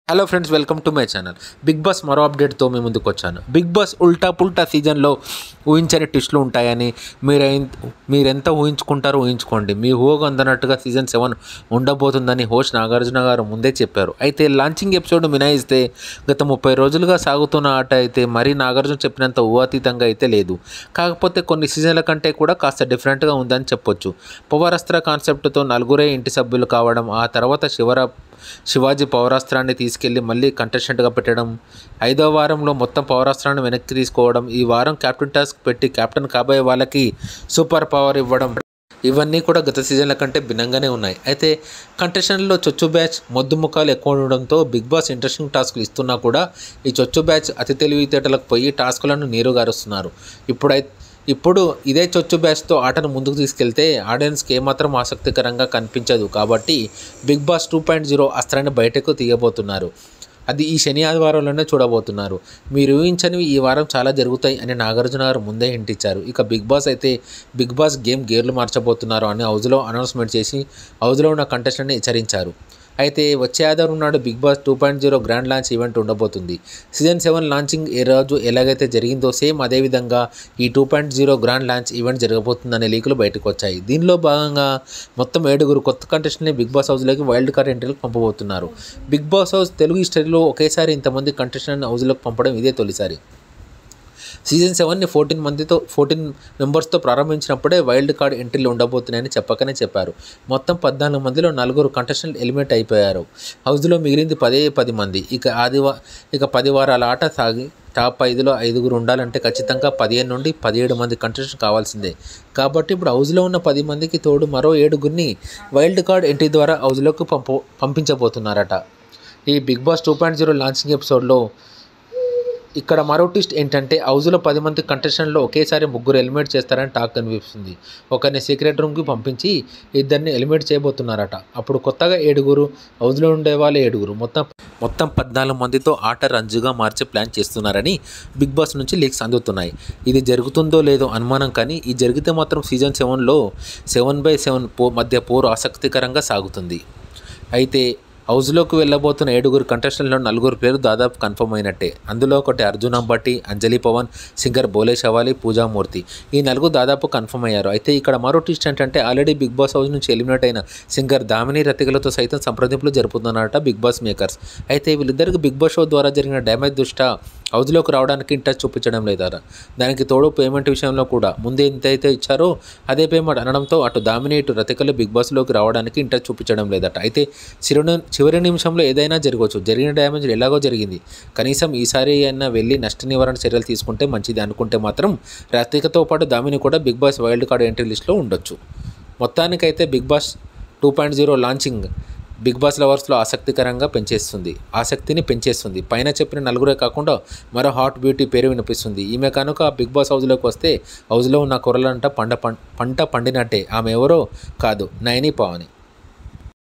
hello friends welcome to my channel Bigg Boss మరో అప్డేట్తో మీ ముందుకు వచ్చాను బిగ్ బాస్ ఉల్టా పుల్టా సీజన్లో ఊహించని ట్విస్టులు ఉంటాయని మీరు మీరెంత ఊహించుకుంటారో ఊహించుకోండి మీ ఊహకు అందనట్టుగా సీజన్ సెవెన్ ఉండబోతుందని హోస్ట్ నాగార్జున గారు ముందే చెప్పారు అయితే లాంచింగ్ ఎపిసోడ్ మినాయిస్తే గత ముప్పై రోజులుగా సాగుతున్న ఆట అయితే మరీ నాగార్జున చెప్పినంత ఊహాతీతంగా అయితే లేదు కాకపోతే కొన్ని సీజన్ల కంటే కూడా కాస్త డిఫరెంట్గా ఉందని చెప్పొచ్చు పవరస్త్ర కాన్సెప్ట్తో నలుగురే ఇంటి సభ్యులు కావడం ఆ తర్వాత శివర శివాజీ పౌరాస్త్రాన్ని తీసుకెళ్లి మళ్ళీ కంటెస్టెంట్గా పెట్టడం ఐదో వారంలో మొత్తం పౌరాస్త్రాన్ని వెనక్కి తీసుకోవడం ఈ వారం కెప్టెన్ టాస్క్ పెట్టి కెప్టెన్ కాబోయే వాళ్ళకి సూపర్ పవర్ ఇవ్వడం ఇవన్నీ కూడా గత సీజన్ల కంటే భిన్నంగానే ఉన్నాయి అయితే కంటెస్టెంట్లో చొచ్చు బ్యాచ్ మొద్దు ముఖాలు ఎక్కువ ఉండడంతో బిగ్ బాస్ ఇంట్రెస్టింగ్ టాస్క్లు ఇస్తున్నా కూడా ఈ చొచ్చు బ్యాచ్ అతి తెలివితేటలకు పోయి టాస్కులను నీరుగారుస్తున్నారు ఇప్పుడైతే ఇప్పుడు ఇదే చొచ్చు బ్యాచ్తో ఆటను ముందుకు తీసుకెళ్తే ఆడియన్స్కి ఏమాత్రం ఆసక్తికరంగా కనిపించదు కాబట్టి Bigg Boss two point zero అస్త్రాన్ని బయటకు తీయబోతున్నారు అది ఈ శని ఆదివారంలోనే చూడబోతున్నారు మీరు ఊహించనివి ఈ వారం చాలా జరుగుతాయి అని నాగార్జున గారు ముందే హింట్ ఇచ్చారు ఇక బిగ్ బాస్ అయితే బిగ్ బాస్ గేమ్ గేర్లు మార్చబోతున్నారు అని హౌజ్లో అనౌన్స్మెంట్ చేసి హౌజ్లో ఉన్న కంటెస్టెంట్ని హెచ్చరించారు అయితే వచ్చే ఆధారం నాడు Bigg Boss two point zero grand launch event ఉండబోతుంది సీజన్ సెవెన్ లాంచింగ్ ఏ రోజు ఎలాగైతే జరిగిందో సేమ్ అదేవిధంగా ఈ two point zero grand launch event జరగబోతుందనే లీకులు బయటకు వచ్చాయి దీనిలో భాగంగా మొత్తం ఏడుగురు కొత్త కంటెస్టెంట్ని బిగ్ బాస్ హౌస్లోకి వైల్డ్ కార్డ్ ఎంట్రీలకు పంపబోతున్నారు బిగ్ బాస్ హౌస్ తెలుగు హిస్టరీలో ఒకేసారి ఇంతమంది కంటెస్టెంట్ హౌస్లోకి పంపడం ఇదే తొలిసారి సీజన్ సెవెన్ని ఫోర్టీన్ మందితో ఫోర్టీన్ మెంబర్స్తో ప్రారంభించినప్పుడే వైల్డ్ కార్డ్ ఎంట్రీలు ఉండబోతున్నాయని చెప్పకనే చెప్పారు మొత్తం పద్నాలుగు మందిలో నలుగురు కంటెస్టెంట్ ఎలిమినేట్ అయిపోయారు హౌస్లో మిగిలింది పదే పది మంది ఇక ఆదివా ఇక పది వారాల ఆట సాగి టాప్ ఐదులో ఐదుగురు ఉండాలంటే ఖచ్చితంగా పదిహేను నుండి పదిహేడు మంది కంటెస్టెంట్ కావాల్సిందే కాబట్టి ఇప్పుడు హౌస్లో ఉన్న పది మందికి తోడు మరో ఏడుగురిని వైల్డ్ కార్డ్ ఎంట్రీ ద్వారా హౌస్లోకి పంప పంపించబోతున్నారట ఈ Bigg Boss two point zero launching ఎపిసోడ్లో ఇక్కడ మరో ట్విస్ట్ ఏంటంటే హౌస్లో పది మంది కంటెస్టెంట్లో ఒకేసారి ముగ్గురు ఎలిమినేట్ చేస్తారని టాక్ కనిపిస్తుంది ఒకరిని సీక్రెట్ రూమ్కి పంపించి ఇద్దరిని ఎలిమినేట్ చేయబోతున్నారట అప్పుడు కొత్తగా ఏడుగురు హౌస్లో ఉండే వాళ్ళు ఏడుగురు మొత్తం మొత్తం పద్నాలుగు మందితో ఆట రంజుగా మార్చే ప్లాన్ చేస్తున్నారని బిగ్ బాస్ నుంచి లీక్స్ అందుతున్నాయి ఇది జరుగుతుందో లేదో అనుమానం కానీ ఇది జరిగితే మాత్రం సీజన్ సెవెన్లో సెవెన్ బై సెవెన్ పో మధ్య పోరు ఆసక్తికరంగా సాగుతుంది అయితే హౌస్లోకి వెళ్ళబోతున్న ఏడుగురు కంటెస్టెంట్లో నలుగురు పేరు దాదాపు కన్ఫర్మ్ అయినట్టే అందులో ఒకటి అర్జున్ అంబట్టి అంజలి పవన్ సింగర్ బోలే షవాలి పూజామూర్తి ఈ నలుగురు దాదాపు కన్ఫర్మ్ అయ్యారు అయితే ఇక్కడ మరో ట్విస్ట్ ఏంటంటే ఆల్రెడీ బిగ్ బాస్ హౌస్ నుంచి ఎలిమినేట్ అయిన సింగర్ దామిని రతికలతో సైతం సంప్రదింపులు జరుపుతున్నారట బిగ్ బాస్ మేకర్స్ అయితే వీళ్ళిద్దరికి బిగ్ బాస్ షో ద్వారా జరిగిన డ్యామేజ్ దృష్ట్యా హౌస్లోకి రావడానికి ఇంట్రెస్ట్ చూపించడం లేదట దానికి తోడు పేమెంట్ విషయంలో కూడా ముందే ఎంతైతే ఇచ్చారో అదే పేమెంట్ అనడంతో అటు దామిని ఇటు రతికలు బిగ్ బాస్లోకి రావడానికి ఇంట్రెస్ట్ చూపించడం లేదట అయితే చిరున చివరి నిమిషంలో ఏదైనా జరగవచ్చు జరిగిన డ్యామేజ్ ఎలాగో జరిగింది కనీసం ఈసారి అయినా వెళ్ళి నష్ట నివారణ చర్యలు తీసుకుంటే మంచిది అనుకుంటే మాత్రం రతికతో పాటు దామిని కూడా Bigg Boss wild card entry లిస్ట్లో ఉండొచ్చు మొత్తానికైతే Bigg Boss two point zero launching Bigg Boss లవర్స్లో ఆసక్తికరంగా పెంచేస్తుంది ఆసక్తిని పెంచేస్తుంది పైన చెప్పిన నలుగురే కాకుండా మరో హాట్ బ్యూటీ పేరు వినిపిస్తుంది ఈమె కనుక బిగ్ బాస్ హౌస్లోకి వస్తే హౌస్లో ఉన్న కూరలంట పంట పంట పండినట్టే ఆమె ఎవరో కాదు నయని పావని